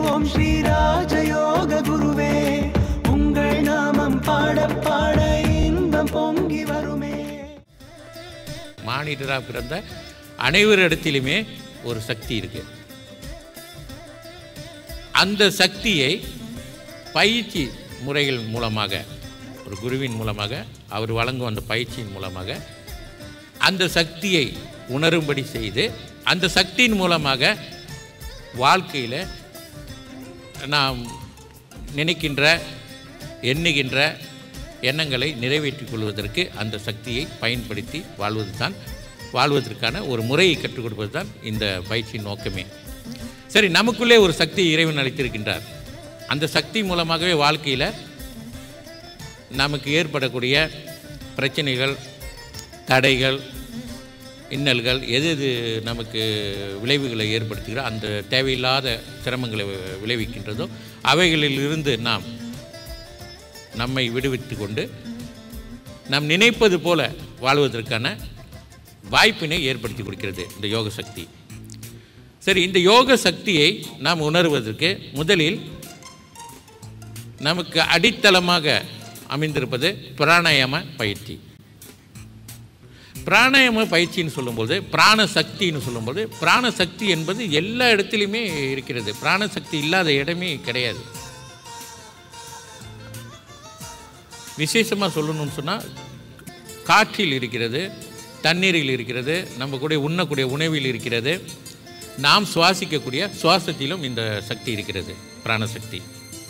ஓம் ஸ்ரீ ராஜயோக குருவே உங்கள் நாமம் பாட பாட இன்பம் பொங்கி வருமே மானிடராக பிறந்த அனைவரிடத்திலுமே ஒரு சக்தி இருக்கு அந்த சக்தியை பயிற்சி முறைகள் மூலமாக ஒரு குருவின் மூலமாக அவர் வழங்கும் அந்த பயிற்சியின் மூலமாக அந்த சக்தியை உணரும்படி செய்து அந்த சக்தியின் மூலமாக வாழ்க்கையில் நாம் நினைக்கின்ற எண்ணுகின்ற எண்ணங்களை நிறைவேற்றிக் கொள்வதற்கு அந்த சக்தியை பயன்படுத்தி வாழ்வது தான் வாழ்வதற்கான ஒரு முறையை கற்றுக் கொடுப்பது தான் இந்த பயிற்சியின் நோக்கமே சரி நமக்குள்ளே ஒரு சக்தி இறைவன் அளித்திருக்கின்றார் அந்த சக்தி மூலமாகவே வாழ்க்கையில் நமக்கு ஏற்படக்கூடிய பிரச்சனைகள் தடைகள் இன்னல்கள் எது எது நமக்கு விளைவுகளை ஏற்படுத்துகிறோ அந்த தேவையில்லாத சிரமங்களை வி- விளைவிக்கின்றதோ அவைகளில் இருந்து நாம் நம்மை விடுவித்து கொண்டு நாம் நினைப்பது போல வாழ்வதற்கான வாய்ப்பினை ஏற்படுத்தி கொடுக்கிறது இந்த யோக சக்தி சரி இந்த யோக சக்தியை நாம் உணர்வதற்கு முதலில் நமக்கு அடித்தளமாக அமைந்திருப்பது பிராணாயாம பயிற்சி பிராணாயாம பயிற்சின்னு சொல்லும்போது பிராண சக்தின்னு சொல்லும்போது பிராண சக்தி என்பது எல்லா இடத்துலையுமே இருக்கிறது பிராண சக்தி இல்லாத இடமே கிடையாது விசேஷமாக சொல்லணும்னு சொன்னால் காற்றில் இருக்கிறது தண்ணீரில் இருக்கிறது நம்ம கூட உண்ணக்கூடிய உணவில் இருக்கிறது நாம் சுவாசிக்கக்கூடிய சுவாசத்திலும் இந்த சக்தி இருக்கிறது பிராணசக்தி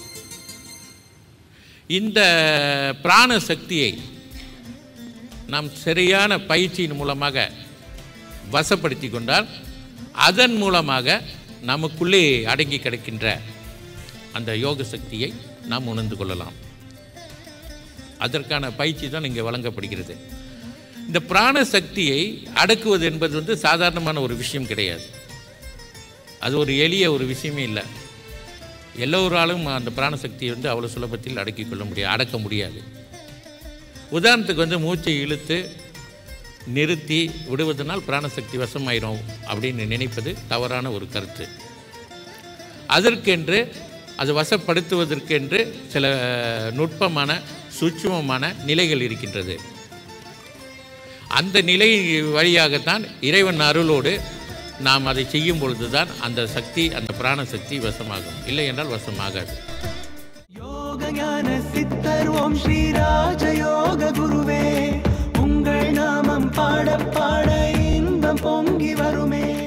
இந்த பிராண சக்தியை நாம் சரியான பயிற்சியின் மூலமாக வசப்படுத்தி கொண்டால் அதன் மூலமாக நமக்குள்ளே அடங்கி கிடக்கின்ற அந்த யோக சக்தியை நாம் உணர்ந்து கொள்ளலாம் அதற்கான பயிற்சி தான் இங்கே வழங்கப்படுகிறது இந்த பிராண சக்தியை அடக்குவது என்பது வந்து சாதாரணமான ஒரு விஷயம் கிடையாது அது ஒரு எளிய ஒரு விஷயமே இல்லை எல்லோராலும் அந்த பிராணசக்தியை வந்து அவ்வளோ சுலபத்தில் அடக்கிக் கொள்ள முடியாது அடக்க முடியாது உதாரணத்துக்கு வந்து மூச்சை இழுத்து நிறுத்தி விடுவதனால் பிராணசக்தி வசமாயிரும் அப்படின்னு நினைப்பது தவறான ஒரு கருத்து அதற்கென்று அது வசப்படுத்துவதற்கென்று சில நுட்பமான சூட்சுமமான நிலைகள் இருக்கின்றது அந்த நிலை வழியாகத்தான் இறைவன் அருளோடு நாம் அதை செய்யும் பொழுதுதான் அந்த சக்தி அந்த பிராண சக்தி வசமாகும் இல்லை என்றால் வசமாகாது யோக ஞான சித்தர் ஓம் ஸ்ரீ ராஜயோக குருவே உங்கள் நாமம் பாட பாட இன்பம் பொங்கி வருமே